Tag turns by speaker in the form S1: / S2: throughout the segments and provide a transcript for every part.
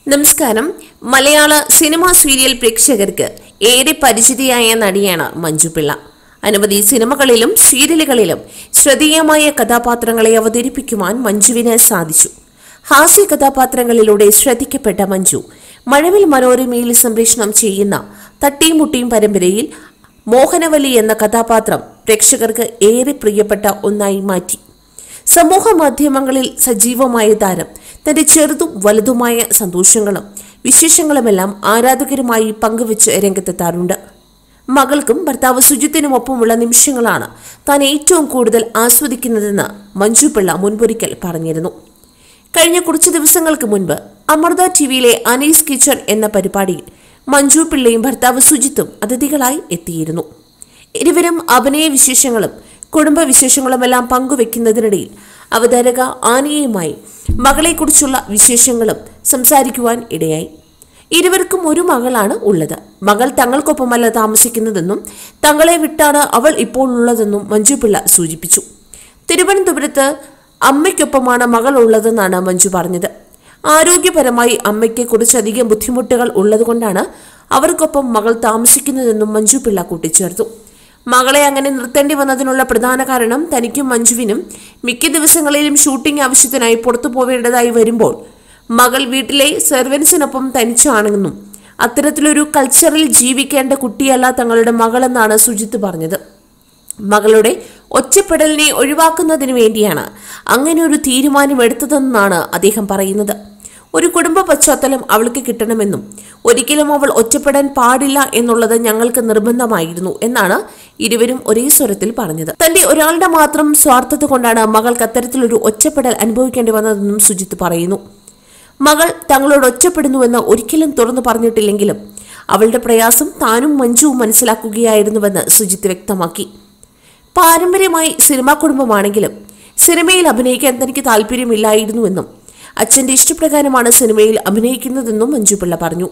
S1: നമസ്കാരം മലയാള cinema serial പ്രേക്ഷകർക്ക് ഏറെ പരിചിതയായ നടിയാണ് മഞ്ജു പിള്ള അനവധി സിനിമകളിലും സീരിയലുകളിലും ശ്രദ്ധേയമായ കഥാപാത്രങ്ങളെ അവതരിപ്പിക്കുവാൻ മഞ്ജുവിന് സാധിച്ചു ഹാസ്യ കഥാപാത്രങ്ങളിലൂടെ ശ്രദ്ധിക്കപ്പെട്ട മഞ്ജു മഴവിൽ മനോരമയിൽ സംപ്രേഷണം ചെയ്യുന്ന തട്ടിയും മുട്ടിയും പരമ്പരയിൽ മോഹനവലി എന്ന കഥാപാത്രം പ്രേക്ഷകർക്ക് ഏറെ പ്രിയപ്പെട്ട ഒന്നായി മാറ്റി സമൂഹ മാധ്യമങ്ങളിൽ സജീവമായ താരം തന്റെ ചെറുതും വലുതുമായ സന്തോഷങ്ങളും വിശേഷങ്ങളുമെല്ലാം ആരാധകരുമായി പങ്കുവച്ച് രംഗത്തെത്താറുണ്ട് മകൾക്കും ഭർത്താവ് സുജിത്തിനുമൊപ്പമുള്ള നിമിഷങ്ങളാണ് താൻ ഏറ്റവും കൂടുതൽ ആസ്വദിക്കുന്നതെന്ന് മഞ്ജു പിള്ള മുൻപൊരിക്കൽ പറഞ്ഞിരുന്നു കഴിഞ്ഞ കുറച്ചു ദിവസങ്ങൾക്ക് മുൻപ് അമൃത ടിവിയിലെ അനീസ് കിച്ചൺ എന്ന പരിപാടിയിൽ മഞ്ജു പിള്ളയും ഭർത്താവ് സുജിത്തും അതിഥികളായി എത്തിയിരുന്നു ഇരുവരും അഭിനയ വിശേഷങ്ങളും കുടുംബ വിശേഷങ്ങളുമെല്ലാം പങ്കുവെക്കുന്നതിനിടയിൽ അവതാരക ആനയുമായി മകളെക്കുറിച്ചുള്ള വിശേഷങ്ങളും സംസാരിക്കുവാൻ ഇടയായി ഇരുവർക്കും ഒരു മകളാണ് ഉള്ളത് മകൾ തങ്ങൾക്കൊപ്പമല്ല താമസിക്കുന്നതെന്നും തങ്ങളെ വിട്ടാണ് അവൾ ഇപ്പോൾ ഉള്ളതെന്നും മഞ്ജു പിള്ള സൂചിപ്പിച്ചു തിരുവനന്തപുരത്ത് അമ്മയ്ക്കൊപ്പമാണ് മകൾ ഉള്ളതെന്നാണ് മഞ്ജു പറഞ്ഞത് ആരോഗ്യപരമായി അമ്മയ്ക്ക് കുറച്ചധികം ബുദ്ധിമുട്ടുകൾ ഉള്ളതുകൊണ്ടാണ് അവർക്കൊപ്പം മകൾ താമസിക്കുന്നതെന്നും മഞ്ജു പിള്ള കൂട്ടിച്ചേർത്തു മകളെ അങ്ങനെ നിർത്തേണ്ടി വന്നതിനുള്ള പ്രധാന കാരണം തനിക്കും മഞ്ജുവിനും മിക്ക ദിവസങ്ങളിലും ഷൂട്ടിംഗ് ആവശ്യത്തിനായി പുറത്തു പോവേണ്ടതായി വരുമ്പോൾ മകൾ വീട്ടിലെ സെർവൻസിനൊപ്പം തനിച്ചാണെന്നും അത്തരത്തിലൊരു കൾച്ചറിൽ ജീവിക്കേണ്ട കുട്ടിയല്ല തങ്ങളുടെ മകളെന്നാണ് സുജിത്ത് പറഞ്ഞത് മകളുടെ ഒറ്റപ്പെടലിനെ ഒഴിവാക്കുന്നതിന് വേണ്ടിയാണ് അങ്ങനെ ഒരു തീരുമാനമെടുത്തതെന്നാണ് അദ്ദേഹം പറയുന്നത് ഒരു കുടുംബ പശ്ചാത്തലം അവൾക്ക് കിട്ടണമെന്നും ഒരിക്കലും അവൾ ഒറ്റപ്പെടാൻ പാടില്ല എന്നുള്ളത് ഞങ്ങൾക്ക് നിർബന്ധമായിരുന്നു എന്നാണ് ഇരുവരും ഒരേ സ്വരത്തിൽ പറഞ്ഞത് തന്റെ ഒരാളുടെ മാത്രം സ്വാർത്ഥത കൊണ്ടാണ് മകൾക്ക് അത്തരത്തിലൊരു ഒറ്റപ്പെടൽ അനുഭവിക്കേണ്ടി വന്നതെന്നും സുജിത്ത് പറയുന്നു മകൾ തങ്ങളോട് ഒറ്റപ്പെടുന്നുവെന്ന് ഒരിക്കലും തുറന്നു പറഞ്ഞിട്ടില്ലെങ്കിലും അവളുടെ പ്രയാസം താനും മഞ്ജുവും മനസ്സിലാക്കുകയായിരുന്നുവെന്ന് സുജിത്ത് വ്യക്തമാക്കി പാരമ്പര്യമായി സിനിമാ കുടുംബമാണെങ്കിലും സിനിമയിൽ അഭിനയിക്കാൻ തനിക്ക് താല്പര്യമില്ലായിരുന്നുവെന്നും അച്ഛന്റെ ഇഷ്ടപ്രകാരമാണ് സിനിമയിൽ അഭിനയിക്കുന്നതെന്നും മഞ്ജു പിള്ള പറഞ്ഞു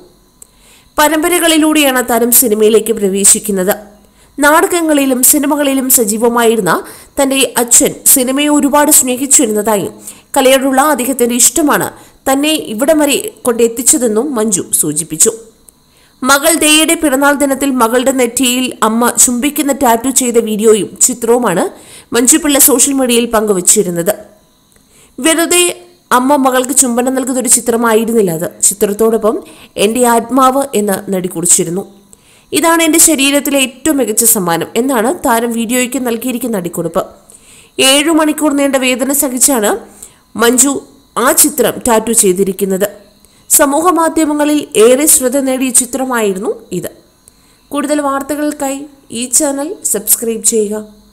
S1: പരമ്പരകളിലൂടെയാണ് താരം സിനിമയിലേക്ക് പ്രവേശിക്കുന്നത് നാടകങ്ങളിലും സിനിമകളിലും സജീവമായിരുന്ന തന്റെ അച്ഛൻ സിനിമയെ ഒരുപാട് സ്നേഹിച്ചിരുന്നതായും കലയോടുള്ള അദ്ദേഹത്തിന്റെ ഇഷ്ടമാണ് തന്നെ ഇവിടം വരെ കൊണ്ടെത്തിച്ചതെന്നും മഞ്ജു സൂചിപ്പിച്ചു മകൾ ദയയുടെ പിറന്നാൾ ദിനത്തിൽ മകളുടെ നെറ്റിയിൽ അമ്മ ചുംബിക്കുന്ന ടാറ്റു ചെയ്ത വീഡിയോയും ചിത്രവുമാണ് മഞ്ജുപിള്ള സോഷ്യൽ മീഡിയയിൽ പങ്കുവച്ചിരുന്നത് വെറുതെ അമ്മ മകൾക്ക് ചുംബനം നൽകുന്ന ഒരു ചിത്രമായിരുന്നില്ല അത് ചിത്രത്തോടൊപ്പം എൻ്റെ ആത്മാവ് എന്ന് നടി കുറിച്ചിരുന്നു ഇതാണ് എൻ്റെ ശരീരത്തിലെ ഏറ്റവും മികച്ച സമ്മാനം എന്നാണ് താരം വീഡിയോയ്ക്ക് നൽകിയിരിക്കുന്ന നടിക്കുറിപ്പ് ഏഴു മണിക്കൂർ നീണ്ട വേദന സഹിച്ചാണ് മഞ്ജു ആ ചിത്രം ടാറ്റു ചെയ്തിരിക്കുന്നത് സമൂഹ മാധ്യമങ്ങളിൽ ഏറെ ശ്രദ്ധ നേടിയ ചിത്രമായിരുന്നു ഇത് കൂടുതൽ വാർത്തകൾക്കായി ഈ ചാനൽ സബ്സ്ക്രൈബ് ചെയ്യുക